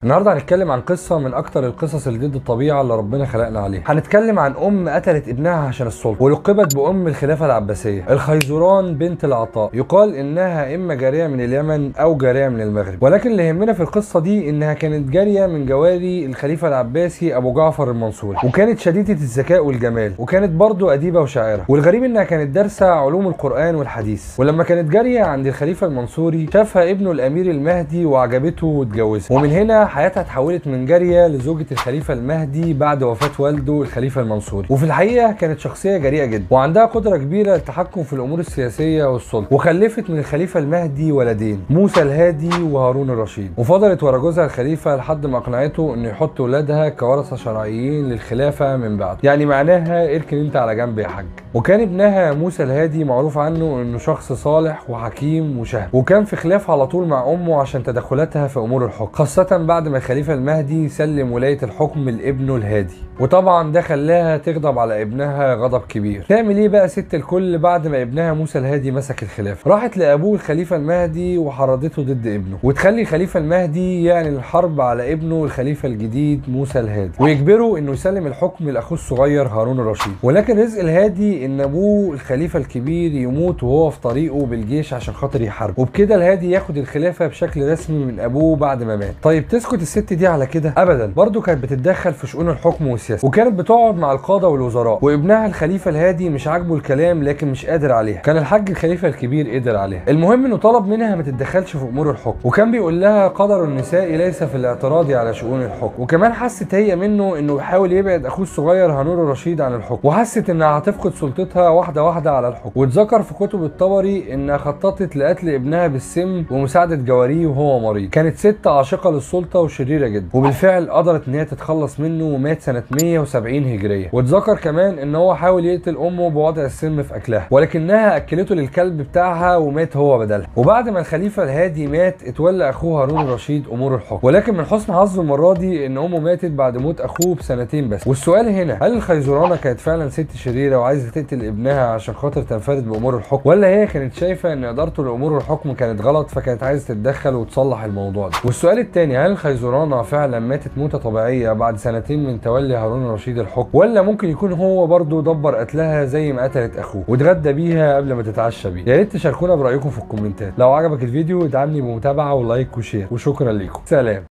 النهارده هنتكلم عن قصه من اكتر القصص اللي ضد الطبيعه اللي ربنا خلقنا عليها هنتكلم عن ام قتلت ابنها عشان السلطه ولقبت بام الخلافه العباسيه الخيزران بنت العطاء يقال انها اما جاريه من اليمن او جاريه من المغرب ولكن اللي يهمنا في القصه دي انها كانت جاريه من جواري الخليفه العباسي ابو جعفر المنصوري وكانت شديده الذكاء والجمال وكانت برضه اديبه وشاعره والغريب انها كانت دارسه علوم القران والحديث ولما كانت جاريه عند الخليفه المنصوري شافها ابنه الامير المهدي وعجبته واتجوزها ومن هنا حياتها اتحولت من جاريه لزوجة الخليفة المهدي بعد وفاة والده الخليفة المنصوري وفي الحقيقة كانت شخصية جريئة جدا وعندها قدرة كبيرة للتحكم في الأمور السياسية والسلطة وخلفت من الخليفة المهدي ولدين موسى الهادي وهارون الرشيد وفضلت ورا جوزها الخليفة لحد ما أقنعته إنه يحط ولادها كورثة شرعيين للخلافة من بعد يعني معناها اركن أنت على جنب يا حاج وكان ابنها موسى الهادي معروف عنه انه شخص صالح وحكيم وشهم وكان في خلاف على طول مع امه عشان تدخلاتها في امور الحكم خاصه بعد ما الخليفه المهدي سلم ولايه الحكم لابنه الهادي وطبعا ده خلاها تغضب على ابنها غضب كبير تعمل ايه بقى ست الكل بعد ما ابنها موسى الهادي مسك الخلافه راحت لابوه الخليفه المهدي وحرضته ضد ابنه وتخلي الخليفه المهدي يعلن الحرب على ابنه الخليفه الجديد موسى الهادي ويجبره انه يسلم الحكم لاخوه الصغير هارون الرشيد ولكن رزق الهادي ان ابوه الخليفه الكبير يموت وهو في طريقه بالجيش عشان خاطر يحارب وبكده الهادي ياخد الخلافه بشكل رسمي من ابوه بعد ما مات طيب تسكت الست دي على كده ابدا برضه كانت بتتدخل في شؤون الحكم والسياسه وكانت بتقعد مع القاده والوزراء وابنها الخليفه الهادي مش عاجبه الكلام لكن مش قادر عليها كان الحاج الخليفه الكبير قدر عليها المهم انه طلب منها ما تتدخلش في امور الحكم وكان بيقول لها قدر النساء ليس في الاعتراض على شؤون الحكم وكمان حست هي منه انه يحاول يبعد اخوه الصغير هانور الرشيد عن الحكم وحست انها هتفقد سلطتها واحده واحده على الحكم واتذكر في كتب الطبري انها خططت لقتل ابنها بالسم ومساعده جواريه وهو مريض كانت ست عاشقه للسلطه وشريره جدا وبالفعل قدرت ان هي تتخلص منه ومات سنه 170 هجريه واتذكر كمان ان هو حاول يقتل امه بوضع السم في اكلها ولكنها اكلته للكلب بتاعها ومات هو بدلها وبعد ما الخليفه الهادي مات اتولى اخوه هارون الرشيد امور الحكم ولكن من حسن حظه المره دي ان امه ماتت بعد موت اخوه بسنتين بس والسؤال هنا هل الخيزرانه كانت فعلا ست شريره وعايزه تقتل ابنها عشان خاطر تنفرد بامور الحكم ولا هي كانت شايفه ان ادارته لامور الحكم كانت غلط فكانت عايزه تتدخل وتصلح الموضوع ده والسؤال الثاني هل الخيزرانه فعلا ماتت موته طبيعيه بعد سنتين من تولي هارون الرشيد الحكم ولا ممكن يكون هو برضه دبر قتلها زي ما قتلت اخوه واتغدى بيها قبل ما تتعشى بيه يا ريت تشاركونا برايكم في الكومنتات لو عجبك الفيديو ادعمني بمتابعه ولايك وشير وشكرا ليكم سلام